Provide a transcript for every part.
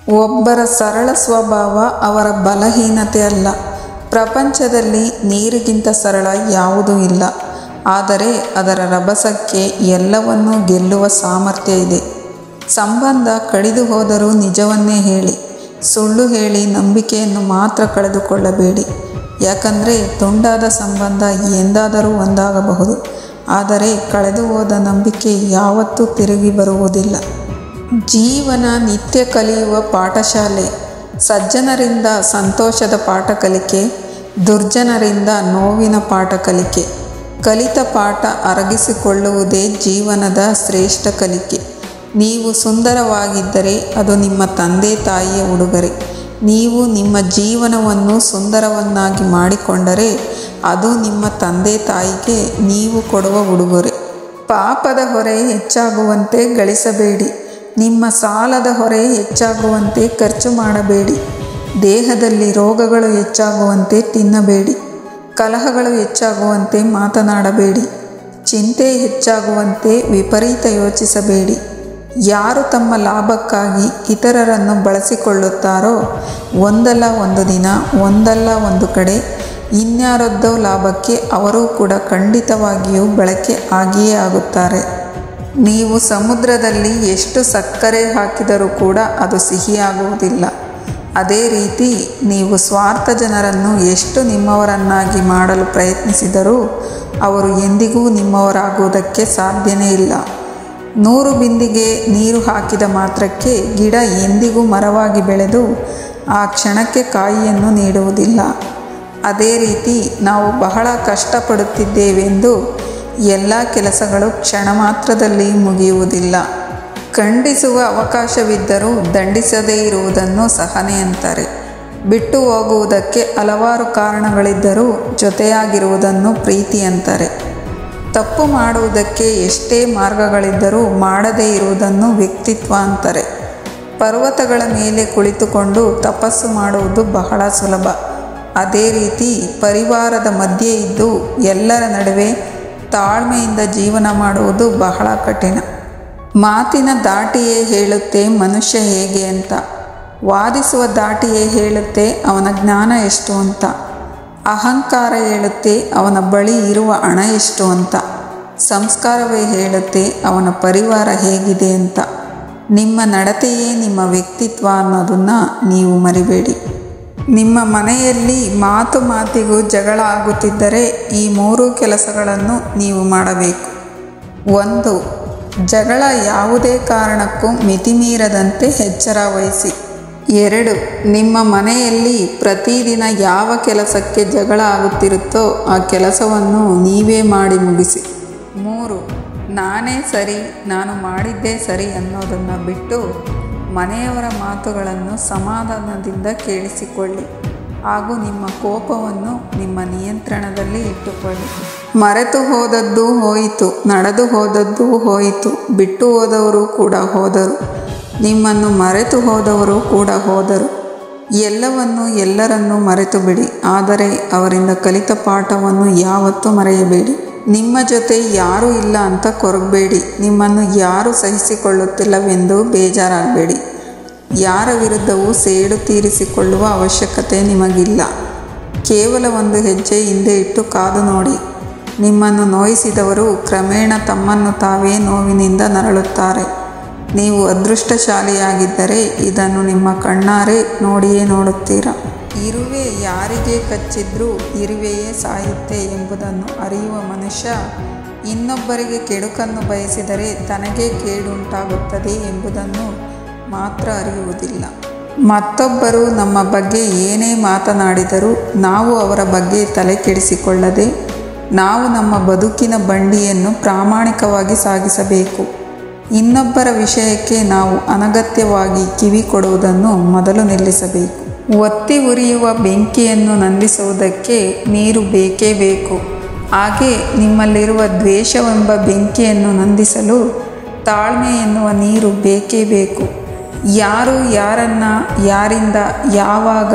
ಒಬ್ಬರ ಸರಳ ಸ್ವಭಾವ ಅವರ ಬಲಹೀನತೆ ಅಲ್ಲ ಪ್ರಪಂಚದಲ್ಲಿ ನೀರಿಗಿಂತ ಸರಳ ಯಾವುದೂ ಇಲ್ಲ ಆದರೆ ಅದರ ರಭಸಕ್ಕೆ ಎಲ್ಲವನ್ನೂ ಗೆಲ್ಲುವ ಸಾಮರ್ಥ್ಯ ಇದೆ ಸಂಬಂಧ ಕಡಿದು ಹೋದರೂ ನಿಜವನ್ನೇ ಹೇಳಿ ಸುಳ್ಳು ಹೇಳಿ ನಂಬಿಕೆಯನ್ನು ಮಾತ್ರ ಕಳೆದುಕೊಳ್ಳಬೇಡಿ ಯಾಕಂದರೆ ತುಂಡಾದ ಸಂಬಂಧ ಎಂದಾದರೂ ಒಂದಾಗಬಹುದು ಆದರೆ ಕಳೆದು ಹೋದ ನಂಬಿಕೆ ಯಾವತ್ತೂ ತಿರುಗಿ ಬರುವುದಿಲ್ಲ ಜೀವನ ನಿತ್ಯ ಕಲಿಯುವ ಪಾಠಶಾಲೆ ಸಜ್ಜನರಿಂದ ಸಂತೋಷದ ಪಾಠ ಕಲಿಕೆ ದುರ್ಜನರಿಂದ ನೋವಿನ ಪಾಠ ಕಲಿಕೆ ಕಲಿತ ಪಾಠ ಅರಗಿಸಿಕೊಳ್ಳುವುದೇ ಜೀವನದ ಶ್ರೇಷ್ಠ ಕಲಿಕೆ ನೀವು ಸುಂದರವಾಗಿದ್ದರೆ ಅದು ನಿಮ್ಮ ತಂದೆ ತಾಯಿಯ ಉಡುಗೊರೆ ನೀವು ನಿಮ್ಮ ಜೀವನವನ್ನು ಸುಂದರವನ್ನಾಗಿ ಮಾಡಿಕೊಂಡರೆ ಅದು ನಿಮ್ಮ ತಂದೆ ತಾಯಿಗೆ ನೀವು ಕೊಡುವ ಉಡುಗೊರೆ ಪಾಪದ ಹೊರೆ ಹೆಚ್ಚಾಗುವಂತೆ ಗಳಿಸಬೇಡಿ ನಿಮ್ಮ ಸಾಲದ ಹೊರೆ ಹೆಚ್ಚಾಗುವಂತೆ ಖರ್ಚು ಮಾಡಬೇಡಿ ದೇಹದಲ್ಲಿ ರೋಗಗಳು ಹೆಚ್ಚಾಗುವಂತೆ ತಿನ್ನಬೇಡಿ ಕಲಹಗಳು ಹೆಚ್ಚಾಗುವಂತೆ ಮಾತನಾಡಬೇಡಿ ಚಿಂತೆ ಹೆಚ್ಚಾಗುವಂತೆ ವಿಪರೀತ ಯೋಚಿಸಬೇಡಿ ಯಾರು ತಮ್ಮ ಲಾಭಕ್ಕಾಗಿ ಇತರರನ್ನು ಬಳಸಿಕೊಳ್ಳುತ್ತಾರೋ ಒಂದಲ್ಲ ಒಂದು ದಿನ ಒಂದಲ್ಲ ಒಂದು ಕಡೆ ಇನ್ಯಾರದ್ದೋ ಲಾಭಕ್ಕೆ ಅವರೂ ಕೂಡ ಖಂಡಿತವಾಗಿಯೂ ಬಳಕೆ ಆಗಿಯೇ ಆಗುತ್ತಾರೆ ನೀವು ಸಮುದ್ರದಲ್ಲಿ ಎಷ್ಟು ಸಕ್ಕರೆ ಹಾಕಿದರೂ ಕೂಡ ಅದು ಸಿಹಿಯಾಗುವುದಿಲ್ಲ ಅದೇ ರೀತಿ ನೀವು ಸ್ವಾರ್ಥ ಜನರನ್ನು ಎಷ್ಟು ನಿಮ್ಮವರನ್ನಾಗಿ ಮಾಡಲು ಪ್ರಯತ್ನಿಸಿದರೂ ಅವರು ಎಂದಿಗೂ ನಿಮ್ಮವರಾಗುವುದಕ್ಕೆ ಸಾಧ್ಯನೇ ಇಲ್ಲ ನೂರು ಬಿಂದಿಗೆ ನೀರು ಹಾಕಿದ ಮಾತ್ರಕ್ಕೆ ಗಿಡ ಎಂದಿಗೂ ಮರವಾಗಿ ಬೆಳೆದು ಆ ಕ್ಷಣಕ್ಕೆ ಕಾಯಿಯನ್ನು ನೀಡುವುದಿಲ್ಲ ಅದೇ ರೀತಿ ನಾವು ಬಹಳ ಕಷ್ಟಪಡುತ್ತಿದ್ದೇವೆಂದು ಎಲ್ಲ ಕೆಲಸಗಳು ಕ್ಷಣ ಮಾತ್ರದಲ್ಲಿ ಮುಗಿಯುವುದಿಲ್ಲ ಖಂಡಿಸುವ ಅವಕಾಶವಿದ್ದರೂ ದಂಡಿಸದೇ ಇರುವುದನ್ನು ಸಹನೆ ಅಂತಾರೆ ಬಿಟ್ಟು ಹೋಗುವುದಕ್ಕೆ ಹಲವಾರು ಕಾರಣಗಳಿದ್ದರೂ ಜೊತೆಯಾಗಿರುವುದನ್ನು ಪ್ರೀತಿ ಅಂತಾರೆ ತಪ್ಪು ಮಾಡುವುದಕ್ಕೆ ಎಷ್ಟೇ ಮಾರ್ಗಗಳಿದ್ದರೂ ಮಾಡದೇ ಇರುವುದನ್ನು ವ್ಯಕ್ತಿತ್ವ ಅಂತಾರೆ ಪರ್ವತಗಳ ಮೇಲೆ ಕುಳಿತುಕೊಂಡು ತಪಸ್ಸು ಮಾಡುವುದು ಬಹಳ ಸುಲಭ ಅದೇ ರೀತಿ ಪರಿವಾರದ ಮಧ್ಯೆ ಇದ್ದು ಎಲ್ಲರ ನಡುವೆ ತಾಳ್ಮೆಯಿಂದ ಜೀವನ ಮಾಡುವುದು ಬಹಳ ಕಠಿಣ ಮಾತಿನ ದಾಟಿಯೇ ಹೇಳುತ್ತೆ ಮನುಷ್ಯ ಹೇಗೆ ಅಂತ ವಾದಿಸುವ ದಾಟಿಯೇ ಹೇಳುತ್ತೆ ಅವನ ಜ್ಞಾನ ಎಷ್ಟು ಅಂತ ಅಹಂಕಾರ ಹೇಳುತ್ತೆ ಅವನ ಬಳಿ ಇರುವ ಹಣ ಎಷ್ಟು ಅಂತ ಸಂಸ್ಕಾರವೇ ಹೇಳುತ್ತೆ ಅವನ ಪರಿವಾರ ಹೇಗಿದೆ ಅಂತ ನಿಮ್ಮ ನಡತೆಯೇ ನಿಮ್ಮ ವ್ಯಕ್ತಿತ್ವ ಅನ್ನೋದನ್ನು ನೀವು ಮರಿಬೇಡಿ ನಿಮ್ಮ ಮನೆಯಲ್ಲಿ ಮಾತು ಮಾತಿಗೂ ಜಗಳ ಆಗುತ್ತಿದ್ದರೆ ಈ ಮೂರು ಕೆಲಸಗಳನ್ನು ನೀವು ಮಾಡಬೇಕು ಒಂದು ಜಗಳ ಯಾವುದೇ ಕಾರಣಕ್ಕೂ ಮಿತಿಮೀರದಂತೆ ಎಚ್ಚರ ವಹಿಸಿ ಎರಡು ನಿಮ್ಮ ಮನೆಯಲ್ಲಿ ಪ್ರತಿದಿನ ಯಾವ ಕೆಲಸಕ್ಕೆ ಜಗಳ ಆಗುತ್ತಿರುತ್ತೋ ಆ ಕೆಲಸವನ್ನು ನೀವೇ ಮಾಡಿ ಮುಗಿಸಿ ಮೂರು ನಾನೇ ಸರಿ ನಾನು ಮಾಡಿದ್ದೇ ಸರಿ ಅನ್ನೋದನ್ನು ಬಿಟ್ಟು ಮನೆಯವರ ಮಾತುಗಳನ್ನು ಸಮಾಧಾನದಿಂದ ಕೇಳಿಸಿಕೊಳ್ಳಿ ಹಾಗೂ ನಿಮ್ಮ ಕೋಪವನ್ನು ನಿಮ್ಮ ನಿಯಂತ್ರಣದಲ್ಲಿ ಇಟ್ಟುಕೊಳ್ಳಿ ಮರೆತು ಹೋದದ್ದು ಹೋಯಿತು ನಡೆದು ಹೋದದ್ದು ಹೋಯಿತು ಬಿಟ್ಟು ಹೋದವರು ಕೂಡ ಹೋದರು ನಿಮ್ಮನ್ನು ಮರೆತು ಹೋದವರು ಕೂಡ ಹೋದರು ಎಲ್ಲವನ್ನು ಎಲ್ಲರನ್ನೂ ಮರೆತು ಬಿಡಿ ಆದರೆ ಅವರಿಂದ ಕಲಿತ ಪಾಠವನ್ನು ಯಾವತ್ತೂ ಮರೆಯಬೇಡಿ ನಿಮ್ಮ ಜೊತೆ ಯಾರೂ ಇಲ್ಲ ಅಂತ ಕೊರಗಬೇಡಿ ನಿಮ್ಮನ್ನು ಯಾರು ಸಹಿಸಿಕೊಳ್ಳುತ್ತಿಲ್ಲವೆಂದು ಬೇಜಾರಾಗಬೇಡಿ ಯಾರ ವಿರುದ್ಧವೂ ಸೇಡು ತೀರಿಸಿಕೊಳ್ಳುವ ಅವಶ್ಯಕತೆ ನಿಮಗಿಲ್ಲ ಕೇವಲ ಒಂದು ಹೆಜ್ಜೆ ಹಿಂದೆ ಇಟ್ಟು ಕಾದು ನೋಡಿ ನಿಮ್ಮನ್ನು ನೋಯಿಸಿದವರು ಕ್ರಮೇಣ ತಮ್ಮನ್ನು ತಾವೇ ನೋವಿನಿಂದ ನರಳುತ್ತಾರೆ ನೀವು ಅದೃಷ್ಟಶಾಲಿಯಾಗಿದ್ದರೆ ಇದನ್ನು ನಿಮ್ಮ ಕಣ್ಣಾರೆ ನೋಡಿಯೇ ನೋಡುತ್ತೀರಾ ಇರುವೆ ಯಾರಿಗೆ ಕಚ್ಚಿದ್ರೂ ಇರುವೆಯೇ ಸಾಯುತ್ತೆ ಎಂಬುದನ್ನು ಅರಿಯುವ ಮನುಷ್ಯ ಇನ್ನೊಬ್ಬರಿಗೆ ಕೆಡುಕನ್ನು ಬಯಸಿದರೆ ತನಗೇ ಕೇಡುಂಟಾಗುತ್ತದೆ ಎಂಬುದನ್ನು ಮಾತ್ರ ಅರಿಯುವುದಿಲ್ಲ ಮತ್ತೊಬ್ಬರು ನಮ್ಮ ಬಗ್ಗೆ ಏನೇ ಮಾತನಾಡಿದರೂ ನಾವು ಅವರ ಬಗ್ಗೆ ತಲೆ ಕೆಡಿಸಿಕೊಳ್ಳದೆ ನಾವು ನಮ್ಮ ಬದುಕಿನ ಬಂಡಿಯನ್ನು ಪ್ರಾಮಾಣಿಕವಾಗಿ ಸಾಗಿಸಬೇಕು ಇನ್ನೊಬ್ಬರ ವಿಷಯಕ್ಕೆ ನಾವು ಅನಗತ್ಯವಾಗಿ ಕಿವಿ ಕೊಡುವುದನ್ನು ಮೊದಲು ನಿಲ್ಲಿಸಬೇಕು ಒತ್ತಿ ಉರಿಯುವ ಬೆಂಕಿಯನ್ನು ನಂದಿಸುವುದಕ್ಕೆ ನೀರು ಬೇಕೇ ಬೇಕು ಹಾಗೆ ನಿಮ್ಮಲ್ಲಿರುವ ದ್ವೇಷವೆಂಬ ಬೆಂಕಿಯನ್ನು ನಂದಿಸಲು ತಾಳ್ಮೆ ಎನ್ನುವ ನೀರು ಬೇಕೇ ಬೇಕು ಯಾರು ಯಾರನ್ನ ಯಾರಿಂದ ಯಾವಾಗ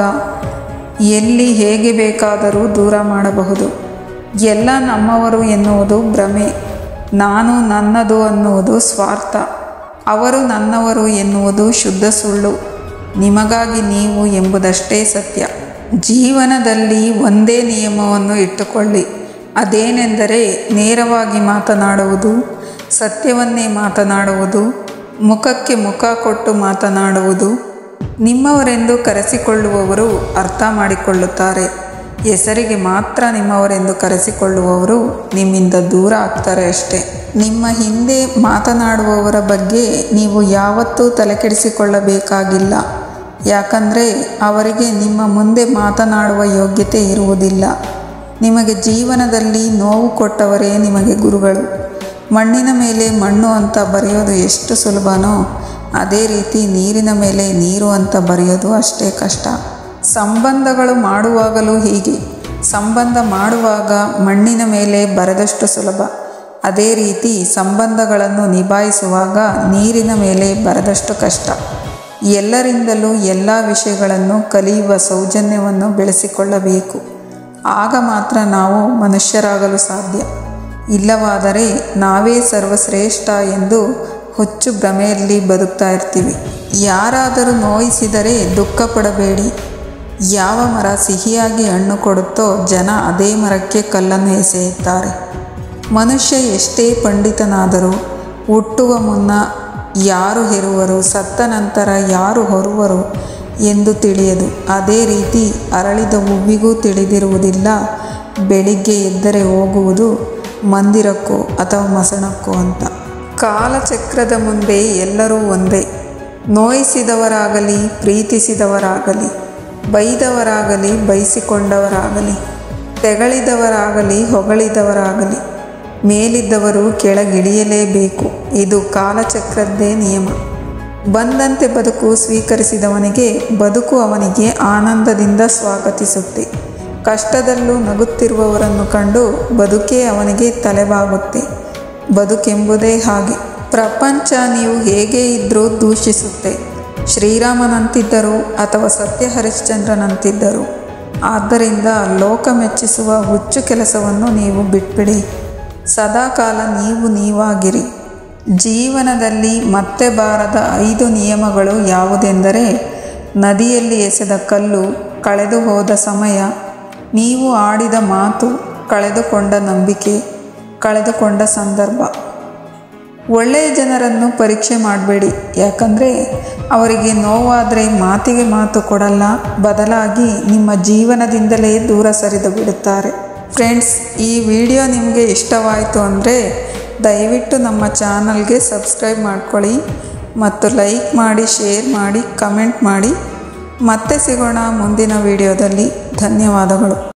ಎಲ್ಲಿ ಹೇಗೆ ಬೇಕಾದರೂ ದೂರ ಮಾಡಬಹುದು ಎಲ್ಲ ನಮ್ಮವರು ಎನ್ನುವುದು ಭ್ರಮೆ ನಾನು ನನ್ನದು ಅನ್ನುವುದು ಸ್ವಾರ್ಥ ಅವರು ನನ್ನವರು ಎನ್ನುವುದು ಶುದ್ಧ ಸುಳ್ಳು ನಿಮಗಾಗಿ ನೀವು ಎಂಬುದಷ್ಟೇ ಸತ್ಯ ಜೀವನದಲ್ಲಿ ಒಂದೇ ನಿಯಮವನ್ನು ಇಟ್ಟುಕೊಳ್ಳಿ ಅದೇನೆಂದರೆ ನೇರವಾಗಿ ಮಾತನಾಡುವುದು ಸತ್ಯವನ್ನೇ ಮಾತನಾಡುವುದು ಮುಖಕ್ಕೆ ಮುಖ ಕೊಟ್ಟು ಮಾತನಾಡುವುದು ನಿಮ್ಮವರೆಂದು ಕರೆಸಿಕೊಳ್ಳುವವರು ಅರ್ಥ ಮಾಡಿಕೊಳ್ಳುತ್ತಾರೆ ಹೆಸರಿಗೆ ಮಾತ್ರ ನಿಮ್ಮವರೆಂದು ಕರೆಸಿಕೊಳ್ಳುವವರು ನಿಮ್ಮಿಂದ ದೂರ ಆಗ್ತಾರೆ ಅಷ್ಟೇ ನಿಮ್ಮ ಹಿಂದೆ ಮಾತನಾಡುವವರ ಬಗ್ಗೆ ನೀವು ಯಾವತ್ತೂ ತಲೆಕೆಡಿಸಿಕೊಳ್ಳಬೇಕಾಗಿಲ್ಲ ಯಾಕಂದರೆ ಅವರಿಗೆ ನಿಮ್ಮ ಮುಂದೆ ಮಾತನಾಡುವ ಯೋಗ್ಯತೆ ಇರುವುದಿಲ್ಲ ನಿಮಗೆ ಜೀವನದಲ್ಲಿ ನೋವು ಕೊಟ್ಟವರೇ ನಿಮಗೆ ಗುರುಗಳು ಮಣ್ಣಿನ ಮೇಲೆ ಮಣ್ಣು ಅಂತ ಬರೆಯೋದು ಎಷ್ಟು ಸುಲಭನೋ ಅದೇ ರೀತಿ ನೀರಿನ ಮೇಲೆ ನೀರು ಅಂತ ಬರೆಯೋದು ಅಷ್ಟೇ ಕಷ್ಟ ಸಂಬಂಧಗಳು ಮಾಡುವಾಗಲೂ ಹೀಗೆ ಸಂಬಂಧ ಮಾಡುವಾಗ ಮಣ್ಣಿನ ಮೇಲೆ ಬರೆದಷ್ಟು ಸುಲಭ ಅದೇ ರೀತಿ ಸಂಬಂಧಗಳನ್ನು ನಿಭಾಯಿಸುವಾಗ ನೀರಿನ ಮೇಲೆ ಬರೆದಷ್ಟು ಕಷ್ಟ ಎಲ್ಲರಿಂದಲೂ ಎಲ್ಲ ವಿಷಯಗಳನ್ನು ಕಲಿಯುವ ಸೌಜನ್ಯವನ್ನು ಬೆಳೆಸಿಕೊಳ್ಳಬೇಕು ಆಗ ಮಾತ್ರ ನಾವು ಮನುಷ್ಯರಾಗಲು ಸಾಧ್ಯ ಇಲ್ಲವಾದರೆ ನಾವೇ ಸರ್ವಶ್ರೇಷ್ಠ ಎಂದು ಹುಚ್ಚು ಭ್ರಮೆಯಲ್ಲಿ ಬದುಕ್ತಾ ಇರ್ತೀವಿ ಯಾರಾದರೂ ನೋಯಿಸಿದರೆ ದುಃಖ ಪಡಬೇಡಿ ಯಾವ ಮರ ಸಿಹಿಯಾಗಿ ಹಣ್ಣು ಕೊಡುತ್ತೋ ಜನ ಅದೇ ಮರಕ್ಕೆ ಕಲ್ಲನ್ನು ಎಸೆಯುತ್ತಾರೆ ಮನುಷ್ಯ ಎಷ್ಟೇ ಪಂಡಿತನಾದರೂ ಹುಟ್ಟುವ ಮುನ್ನ ಯಾರು ಹೆರುವರು ಸತ್ತ ನಂತರ ಯಾರು ಹೊರುವರು ಎಂದು ತಿಳಿಯದು ಅದೇ ರೀತಿ ಅರಳಿದ ಹೂವಿಗೂ ತಿಳಿದಿರುವುದಿಲ್ಲ ಬೆಳಿಗ್ಗೆ ಎದ್ದರೆ ಹೋಗುವುದು ಮಂದಿರಕ್ಕೋ ಅಥವಾ ಮಸಣಕ್ಕೋ ಅಂತ ಕಾಲಚಕ್ರದ ಮುಂದೆ ಎಲ್ಲರೂ ಒಂದೇ ನೋಯಿಸಿದವರಾಗಲಿ ಪ್ರೀತಿಸಿದವರಾಗಲಿ ಬೈದವರಾಗಲಿ ಬಯಸಿಕೊಂಡವರಾಗಲಿ ತೆಗಳಿದವರಾಗಲಿ ಹೊಗಳಿದವರಾಗಲಿ ಮೇಲಿದ್ದವರು ಕೆಳಗಿಳಿಯಲೇಬೇಕು ಇದು ಕಾಲಚಕ್ರದ್ದೇ ನಿಯಮ ಬಂದಂತೆ ಬದುಕು ಸ್ವೀಕರಿಸಿದವನಿಗೆ ಬದುಕು ಅವನಿಗೆ ಆನಂದದಿಂದ ಸ್ವಾಗತಿಸುತ್ತೆ ಕಷ್ಟದಲ್ಲೂ ನಗುತ್ತಿರುವವರನ್ನು ಕಂಡು ಬದುಕೇ ಅವನಿಗೆ ತಲೆಬಾಗುತ್ತೆ ಬದುಕೆಂಬುದೇ ಹಾಗೆ ಪ್ರಪಂಚ ನೀವು ಹೇಗೆ ಇದ್ದರೂ ದೂಷಿಸುತ್ತೆ ಶ್ರೀರಾಮನಂತಿದ್ದರು ಅಥವಾ ಸತ್ಯ ಹರಿಶ್ಚಂದ್ರನಂತಿದ್ದರು ಆದ್ದರಿಂದ ಲೋಕ ಮೆಚ್ಚಿಸುವ ಹುಚ್ಚು ಕೆಲಸವನ್ನು ನೀವು ಬಿಟ್ಬಿಡಿ ಸದಾಕಾಲ ನೀವು ನೀವಾಗಿರಿ ಜೀವನದಲ್ಲಿ ಮತ್ತೆ ಬಾರದ ಐದು ನಿಯಮಗಳು ಯಾವುದೆಂದರೆ ನದಿಯಲ್ಲಿ ಎಸೆದ ಕಲ್ಲು ಕಳೆದು ಹೋದ ಸಮಯ ನೀವು ಆಡಿದ ಮಾತು ಕಳೆದುಕೊಂಡ ನಂಬಿಕೆ ಕಳೆದುಕೊಂಡ ಸಂದರ್ಭ ಒಳ್ಳೆಯ ಜನರನ್ನು ಪರೀಕ್ಷೆ ಮಾಡಬೇಡಿ ಯಾಕಂದರೆ ಅವರಿಗೆ ನೋವಾದರೆ ಮಾತಿಗೆ ಮಾತು ಕೊಡಲ್ಲ ಬದಲಾಗಿ ನಿಮ್ಮ ಜೀವನದಿಂದಲೇ ದೂರ ಸರಿದು ಬಿಡುತ್ತಾರೆ ಫ್ರೆಂಡ್ಸ್ ಈ ವಿಡಿಯೋ ನಿಮಗೆ ಇಷ್ಟವಾಯಿತು ಅಂದರೆ ದಯವಿಟ್ಟು ನಮ್ಮ ಚಾನಲ್ಗೆ ಸಬ್ಸ್ಕ್ರೈಬ್ ಮಾಡ್ಕೊಳ್ಳಿ ಮತ್ತು ಲೈಕ್ ಮಾಡಿ ಶೇರ್ ಮಾಡಿ ಕಮೆಂಟ್ ಮಾಡಿ ಮತ್ತೆ ಸಿಗೋಣ ಮುಂದಿನ ವಿಡಿಯೋದಲ್ಲಿ ಧನ್ಯವಾದಗಳು